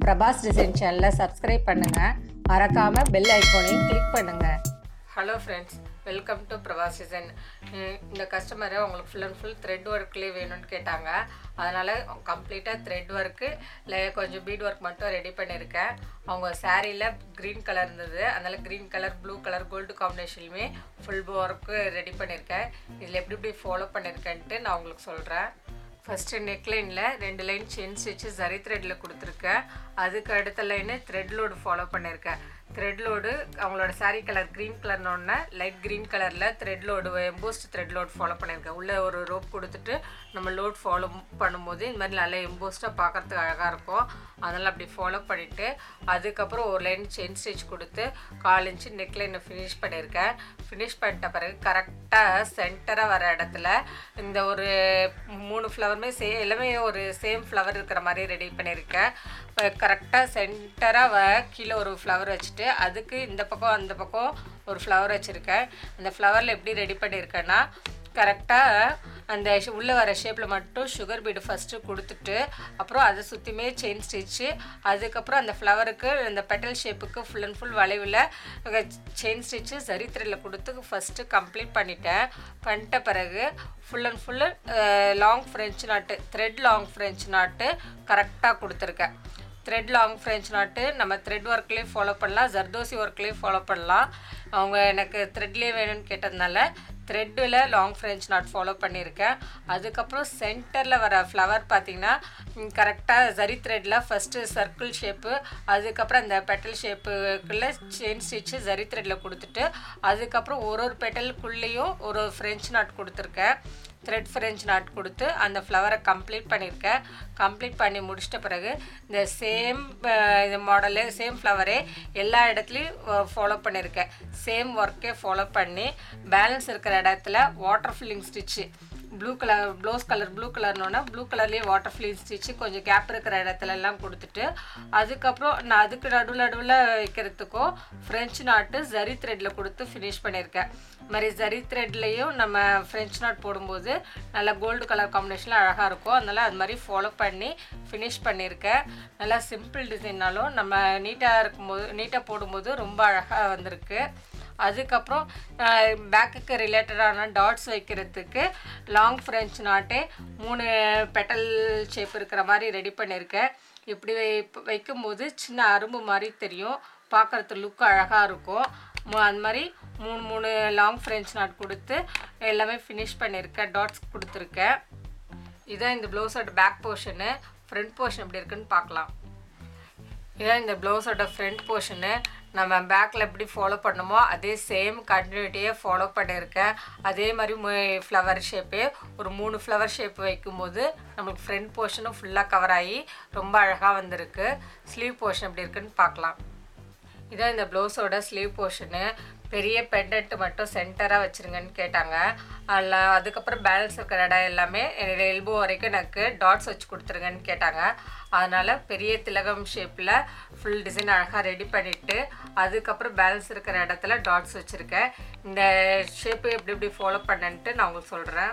Prabhas design சேனலை subscribe பண்ணுங்கள் மறக்காமல் பெல் ஐக்கானையும் கிளிக் பண்ணுங்கள் hello friends welcome to Prabhas design இந்த கஸ்டமரை உங்களுக்கு ஃபுல் அண்ட் ஃபுல் த்ரெட் ஒர்க்லேயே வேணும்னு கேட்டாங்க அதனால் கம்ப்ளீட்டாக த்ரெட் ஒர்க்கு இல்லை கொஞ்சம் பீட் ஒர்க் மட்டும் ரெடி பண்ணியிருக்கேன் அவங்க சாரியில் க்ரீன் கலர் இருந்தது அதனால் green colour blue colour gold காம்பினேஷன்லையுமே ஃபுல் ஒர்க்கு ரெடி பண்ணியிருக்கேன் இதில் எப்படி எப்படி ஃபாலோ பண்ணியிருக்கேன்ட்டு நான் உங்களுக்கு சொல்கிறேன் ஃபஸ்ட்டு நெக்லைனில் ரெண்டு லைன் செயின் ஸ்டிச்சு ஜரி த்ரெட்டில் கொடுத்துருக்கேன் அதுக்கு அடுத்த லைனு த்ரெட் லோடு ஃபாலோ பண்ணியிருக்கேன் த்ரெட் லோடு அவங்களோட saree கலர் க்ரீன் கலர்னோடனே லைட் க்ரீன் கலரில் த்ரெட் லோடு எம்போஸ்ட் த்ரெட் லோட் ஃபாலோ பண்ணியிருக்கேன் உள்ளே ஒரு ரோப் கொடுத்துட்டு நம்ம லோட் ஃபாலோ பண்ணும்போது இந்த மாதிரி நல்லா எம்போஸ்ட்டாக பார்க்குறதுக்கு அழகாக இருக்கும் அதனால் அப்படி ஃபாலோ பண்ணிவிட்டு அதுக்கப்புறம் ஒரு லைன் செயின் ஸ்டிச் கொடுத்து கால் இன்ச்சு நெக்லைனை ஃபினிஷ் பண்ணியிருக்கேன் ஃபினிஷ் பண்ணிட்ட பிறகு கரெக்டாக சென்டராக வர இடத்துல இந்த ஒரு மூணு ஃப்ளவருமே சே எல்லாமே ஒரு சேம் ஃப்ளவர் இருக்கிற மாதிரி ரெடி பண்ணியிருக்கேன் கரெக்டாக சென்டராக கீழே ஒரு ஃப்ளவர் வச்சுட்டு அதுக்கு இந்த பக்கம் அந்த பக்கம் ஒரு ஃப்ளவர் வச்சுருக்கேன் அந்த ஃப்ளவரில் எப்படி ரெடி பண்ணியிருக்கேன்னா கரெக்டாக அந்த ஷ- உள்ளே வர ஷேப்பில் மட்டும் சுகர் பீடு ஃபஸ்ட்டு கொடுத்துட்டு அப்புறம் அதை சுற்றியுமே செயின் ஸ்டிச்சு அதுக்கப்புறம் அந்த ஃப்ளவருக்கு அந்த பெட்டல் ஷேப்புக்கு ஃபுல் அண்ட் ஃபுல் வளைவில் செயின் ஸ்டிச்சு சரித்திரையில் கொடுத்து ஃபஸ்ட்டு கம்ப்ளீட் பண்ணிட்டேன் பண்ணிட்ட பிறகு full and full long French knot thread long French knot கரெக்டாக கொடுத்துருக்கேன் த்ரெட் லாங் ஃப்ரெஞ்ச் நாட்டு நம்ம த்ரெட் ஒர்க்லேயும் ஃபாலோ பண்ணலாம் ஜர்தோசி ஒர்க்லேயும் ஃபாலோ பண்ணலாம் அவங்க எனக்கு த்ரெட்லேயே வேணும்னு கேட்டதுனால த்ரெட்டில் லாங் ஃப்ரெஞ்ச் நாட் ஃபாலோ பண்ணியிருக்கேன் அதுக்கப்புறம் சென்டரில் வர ஃப்ளவர் பார்த்தீங்கன்னா கரெக்டாக ஜரி த்ரெட்டில் ஃபஸ்ட்டு சர்க்கிள் ஷேப்பு அதுக்கப்புறம் அந்த பெட்டல் ஷேப்புக்குள்ளே செயின் ஸ்டிச்சு ஜரி த்ரெட்டில் கொடுத்துட்டு அதுக்கப்புறம் ஒரு ஒரு பெட்டலுக்குள்ளேயும் ஒரு ஒரு ஃப்ரெஞ்ச் நாட் கொடுத்துருக்கேன் த்ரெட் ஃப்ரெஞ்ச் நாட் கொடுத்து அந்த ஃப்ளவரை கம்ப்ளீட் பண்ணியிருக்கேன் கம்ப்ளீட் பண்ணி முடிச்சிட்ட பிறகு இந்த சேம் இது மாடலு சேம் ஃப்ளவரே எல்லா இடத்துலையும் ஃபாலோ பண்ணியிருக்கேன் சேம் ஒர்க்கே ஃபாலோ பண்ணி பேலன்ஸ் இருக்கிற இடத்துல water filling stitch blue colour blouse colour blue கலர்னோன்னா ப்ளூ கலர்லேயே வாட்டர் ஃபில்லிங் ஸ்டிச்சு கொஞ்சம் கேப் இருக்கிற இடத்துல எல்லாம் கொடுத்துட்டு அதுக்கப்புறம் நான் அதுக்கு நடுவில் நடுவில் வைக்கிறதுக்கும் ஃப்ரெஞ்ச் நாட்டு ஜரி த்ரெட்டில் கொடுத்து ஃபினிஷ் பண்ணியிருக்கேன் இது மாதிரி ஜரி த்ரெட்லேயும் நம்ம ஃப்ரெஞ்ச் நாட் போடும்போது நல்லா கோல்டு கலர் காம்பினேஷனில் அழகாக இருக்கும் அதனால் அது மாதிரி ஃபாலோ பண்ணி ஃபினிஷ் பண்ணியிருக்கேன் நல்லா சிம்பிள் டிசைன்னாலும் நம்ம நீட்டாக இருக்கும்போது நீட்டாக போடும்போது ரொம்ப அழகாக வந்திருக்கு அதுக்கப்புறம் பேக்குக்கு ரிலேட்டடான டாட்ஸ் வைக்கிறதுக்கு லாங் ஃப்ரெஞ்ச் நாட்டே மூணு பெட்டல் ஷேப் இருக்கிற மாதிரி ரெடி பண்ணியிருக்கேன் இப்படி வை வைக்கும்போது சின்ன அரும்பு மாதிரி தெரியும் பார்க்குறது லுக் அழகாக இருக்கும் மு- அந்த மாதிரி மூணு மூணு லாங் ஃப்ரெஞ்ச் நாட் கொடுத்து எல்லாமே ஃபினிஷ் பண்ணியிருக்கேன் டாட்ஸ் கொடுத்துருக்கேன் இதான் இந்த ப்ளவுஸோட பேக் போர்ஷனு ஃப்ரண்ட் போர்ஷன் எப்படி இருக்குன்னு பார்க்கலாம் இதான் இந்த ப்ளவுஸோட ஃப்ரண்ட் போர்ஷனு நம்ம பேக்கில் எப்படி ஃபாலோ பண்ணோமோ அதே சேம் கண்டினியூட்டியே ஃபாலோ பண்ணியிருக்கேன் அதே மாதிரி ஃப்ளவர் ஷேப்பே ஒரு மூணு ஃப்ளவர் ஷேப் வைக்கும்போது நம்மளுக்கு ஃப்ரண்ட் போர்ஷனும் ஃபுல்லாக கவர் ஆகி ரொம்ப அழகாக வந்திருக்கு ஸ்லீவ் போர்ஷன் எப்படி இருக்குன்னு பார்க்கலாம் இதான் இந்த ப்ளவுஸோட ஸ்லீவ் போர்ஷனு பெரிய பெண்டன்ட் மட்டும் சென்டராக வச்சுருங்கன்னு கேட்டாங்க அதில் அதுக்கப்புறம் பேலன்ஸ் இருக்கிற இடம் எல்லாமே என்னோட எல்போ வரைக்கும் எனக்கு டாட்ஸ் வச்சு கொடுத்துருங்கன்னு கேட்டாங்க அதனால் பெரிய திலகம் ஷேப்பில் ஃபுல் டிசைன் அழகாக ரெடி பண்ணிவிட்டு அதுக்கப்புறம் பேலன்ஸ் இருக்கிற இடத்துல டாட்ஸ் வச்சுருக்கேன் இந்த ஷேப்பு எப்படி எப்படி ஃபாலோ பண்ணேன்ட்டு நான் உங்களுக்கு சொல்கிறேன்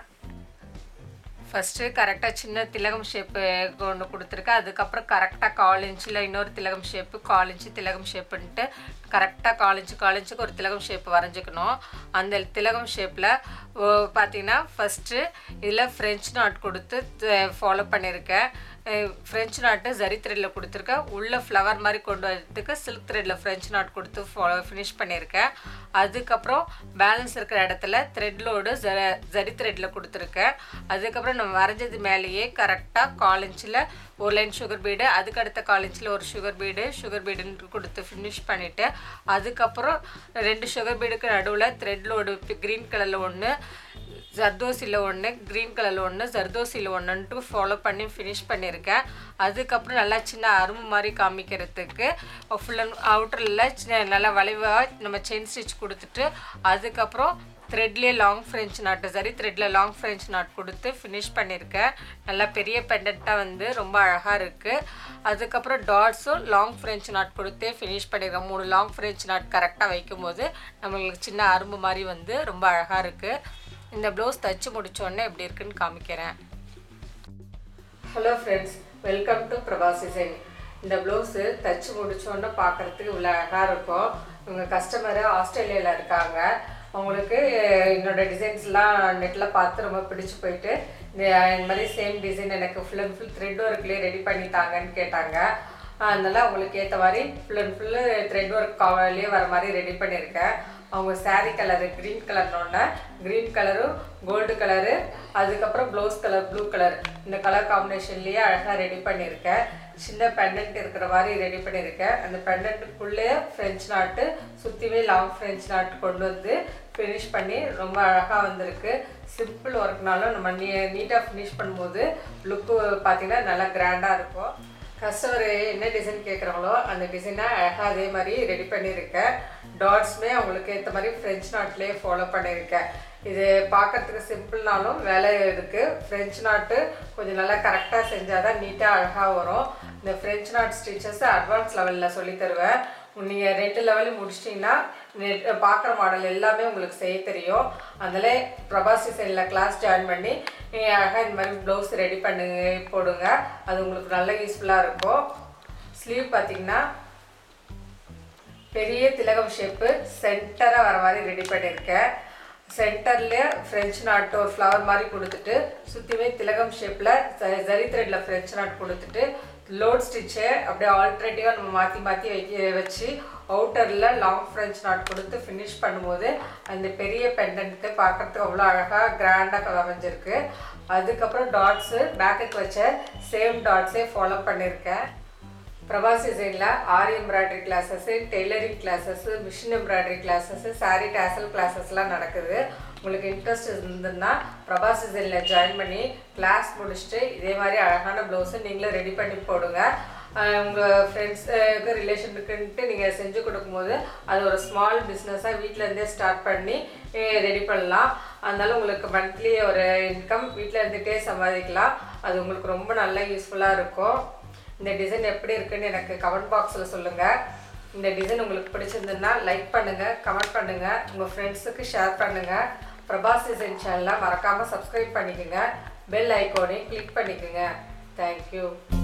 ஃபஸ்ட்டு கரெக்டாக சின்ன திலகம் ஷேப்பு ஒன்று கொடுத்துருக்கேன் அதுக்கப்புறம் கரெக்டாக கால் இன்ச்சில் இன்னொரு திலகம் ஷேப்பு கால் இன்ச்சு திலகம் ஷேப்புன்ட்டு கரெக்டாக கால் இன்ச்சு கால் இன்ச்சுக்கு ஒரு திலகம் ஷேப் வரைஞ்சிக்கணும் அந்த திலகம் ஷேப்பில் பார்த்தீங்கன்னா ஃபஸ்ட்டு இதில் ஃப்ரெஞ்ச் நாட் கொடுத்து ஃபாலோ பண்ணியிருக்கேன் ஃப்ரெஞ்ச் நாட்டு ஜரி த்ரெட்டில் கொடுத்துருக்கேன் உள்ள ஃப்ளவர் மாதிரி கொண்டு வரதுக்கு சில்க் த்ரெட்டில் ஃப்ரெஞ்ச் நாட் கொடுத்து ஃபாலோ ஃபினிஷ் பண்ணியிருக்கேன் அதுக்கப்புறம் பேலன்ஸ் இருக்கிற இடத்துல த்ரெட் லோடு ஜ ஜரி த்ரெட்டில் கொடுத்துருக்கேன் அதுக்கப்புறம் நம்ம வரைஞ்சது மேலேயே கரெக்டாக கால் இன்ச்சில் ஒரு லைன் சுகர் பீடு அதுக்கு அடுத்த கால் இன்ச்சில் ஒரு சுகர் பீடு சுகர் பீடுன்னு கொடுத்து ஃபினிஷ் பண்ணிவிட்டு அதுக்கப்புறம் ரெண்டு சுகர் பீடுக்கு நடுவில் த்ரெட் லோடு க்ரீன் கலரில் ஒன்று ஜர்தோசியில் ஒன்று க்ரீன் கலரில் ஒன்று ஜர்தோசியில் ஒன்றுன்ட்டு ஃபாலோ பண்ணி ஃபினிஷ் பண்ணியிருக்கேன் அதுக்கப்புறம் நல்லா சின்ன அரும்பு மாதிரி காமிக்கிறதுக்கு ஃபுல் அண்ட் அவுட்டரில் சின்ன நல்லா வளைவாக நம்ம செயின் ஸ்டிச் கொடுத்துட்டு அதுக்கப்புறம் த்ரெட்லேயே லாங் ஃப்ரெஞ்ச் நாட்டு சரி த்ரெட்டில் லாங் ஃப்ரெஞ்ச் நாட் கொடுத்து ஃபினிஷ் பண்ணியிருக்கேன் நல்லா பெரிய பெண்டண்ட்டாக வந்து ரொம்ப அழகாக இருக்குது அதுக்கப்புறம் டாட்ஸும் லாங் ஃப்ரெஞ்ச் நாட் கொடுத்தே ஃபினிஷ் பண்ணியிருக்கேன் மூணு லாங் ஃப்ரெஞ்ச் நாட் கரெக்டாக வைக்கும்போது நம்மளுக்கு சின்ன அரும்பு மாதிரி வந்து ரொம்ப அழகாக இருக்குது இந்த ப்ளவுஸ் தச்சு முடிச்சோடனே எப்படி இருக்குன்னு காமிக்கிறேன் hello friends welcome to Prabhas design இந்த ப்ளவுஸு தச்சு முடிச்சோன்னே பார்க்குறதுக்கு இவ்வளோ அழகாக இருக்கும் இவங்க கஸ்டமரு ஆஸ்திரேலியாவில் இருக்காங்க அவங்களுக்கு என்னோட டிசைன்ஸ்லாம் நெட்டில் பார்த்து ரொம்ப பிடிச்சு போயிட்டு இந்த இந்த மாதிரி சேம் டிசைன் எனக்கு ஃபுல் அண்ட் ஃபுல் த்ரெட் ஒர்க்லேயே ரெடி பண்ணி தாங்கன்னு கேட்டாங்க அதனால அவங்களுக்கு ஏற்ற மாதிரி full and full thread work கவர்லேயே வர மாதிரி ரெடி பண்ணியிருக்கேன் அவங்க saree கலரு க்ரீன் கலர்னோடனே க்ரீன் கலரும் கோல்டு கலரு அதுக்கப்புறம் ப்ளவுஸ் கலர் ப்ளூ கலர் இந்த கலர் காம்பினேஷன்லேயே அழகாக ரெடி பண்ணியிருக்கேன் சின்ன பெண்டன்ட் இருக்கிற மாதிரி ரெடி பண்ணியிருக்கேன் அந்த பெண்டன்ட்டுக்குள்ளேயே ஃப்ரெஞ்ச் நாட்டு சுற்றியுமே லாங் ஃப்ரெஞ்ச் நாட்டு கொண்டு வந்து ஃபினிஷ் பண்ணி ரொம்ப அழகாக வந்திருக்கு சிம்பிள் ஒர்க்னாலும் நம்ம நீ நீட்டாக ஃபினிஷ் பண்ணும்போது லுக்கு பார்த்தீங்கன்னா நல்லா கிராண்டாக இருக்கும் கஸ்டமர் என்ன டிசைன் கேட்குறாங்களோ அந்த டிசைனை அழகாக அதே மாதிரி ரெடி பண்ணியிருக்கேன் டாட்ஸுமே அவங்களுக்கு ஏற்ற மாதிரி ஃப்ரெஞ்ச் நாட்லேயே ஃபாலோ பண்ணியிருக்கேன் இது பார்க்கறதுக்கு சிம்பிள்னாலும் வேலை இருக்குது ஃப்ரெஞ்ச் நாட்டு கொஞ்சம் நல்லா கரெக்டாக செஞ்சால் தான் நீட்டாக அழகாக வரும் இந்த ஃப்ரெஞ்ச் நாட் ஸ்டிச்சஸ் அட்வான்ஸ் லெவலில் சொல்லி தருவேன் நீங்கள் ரெண்டு லெவலும் முடிச்சிட்டிங்கன்னா நெட் பார்க்குற மாடல் எல்லாமே உங்களுக்கு செய்ய தெரியும் அதில் பிரபாஸ் டிசைனில் கிளாஸ் ஜாயின் பண்ணி நீங்கள் அழகாக இந்த மாதிரி ப்ளவுஸ் ரெடி பண்ணுங்க போடுங்க அது உங்களுக்கு நல்ல யூஸ்ஃபுல்லாக இருக்கும் ஸ்லீவ் பார்த்தீங்கன்னா பெரிய திலகம் ஷேப்பு சென்டராக வர மாதிரி ரெடி பண்ணியிருக்கேன் சென்டர்லேயே ஃப்ரெஞ்ச் நாட் ஒரு ஃப்ளவர் மாதிரி கொடுத்துட்டு சுற்றியுமே திலகம் ஷேப்பில் ஜரி த்ரெட்டில் ஃப்ரெஞ்ச் நாட் கொடுத்துட்டு லோட் ஸ்டிச்சை அப்படியே ஆல்டர்னேட்டிவாக நம்ம மாற்றி மாற்றி வைக்க வச்சு அவுட்டரில் லாங் ஃப்ரெஞ்ச் நாட் கொடுத்து ஃபினிஷ் பண்ணும்போது அந்த பெரிய பெண்டன்ட்டு பார்க்குறதுக்கு அவ்வளோ அழகாக கிராண்டாக அமைஞ்சிருக்கு அதுக்கப்புறம் டாட்ஸு பேக்குக்கு வச்ச சேம் டாட்ஸே ஃபாலோ பண்ணியிருக்கேன் பிரபாஸ் டிசைனில் aari embroidery classes tailoring classes machine embroidery classes sari tassel கிளாஸஸ்லாம் நடக்குது உங்களுக்கு இன்ட்ரெஸ்ட் இருந்ததுன்னா பிரபாஸ் டிசைனில் ஜாயின் பண்ணி கிளாஸ் முடிச்சுட்டு இதே மாதிரி அழகான ப்ளவுஸு நீங்களும் ரெடி பண்ணி போடுங்க உங்கள் ஃப்ரெண்ட்ஸுக்கு ரிலேஷனுக்குன்ட்டு நீங்கள் செஞ்சு கொடுக்கும்போது அது ஒரு ஸ்மால் பிஸ்னஸாக வீட்டிலேருந்தே ஸ்டார்ட் பண்ணி ரெடி பண்ணலாம் அதனால உங்களுக்கு மந்த்லி ஒரு இன்கம் வீட்டில் இருந்துகிட்டே சம்பாதிக்கலாம் அது உங்களுக்கு ரொம்ப நல்ல யூஸ்ஃபுல்லாக இருக்கும் இந்த டிசைன் எப்படி இருக்குன்னு எனக்கு கமெண்ட் பாக்ஸில் சொல்லுங்கள் இந்த டிசைன் உங்களுக்கு பிடிச்சிருந்ததுன்னா லைக் பண்ணுங்கள் கமெண்ட் பண்ணுங்கள் உங்கள் ஃப்ரெண்ட்ஸுக்கு ஷேர் பண்ணுங்கள் பிரபாஸ் டிசைன் சேனலை மறக்காமல் சப்ஸ்கிரைப் பண்ணிக்கோங்க பெல் ஐக்கோனையும் கிளிக் பண்ணிக்கோங்க தேங்க்யூ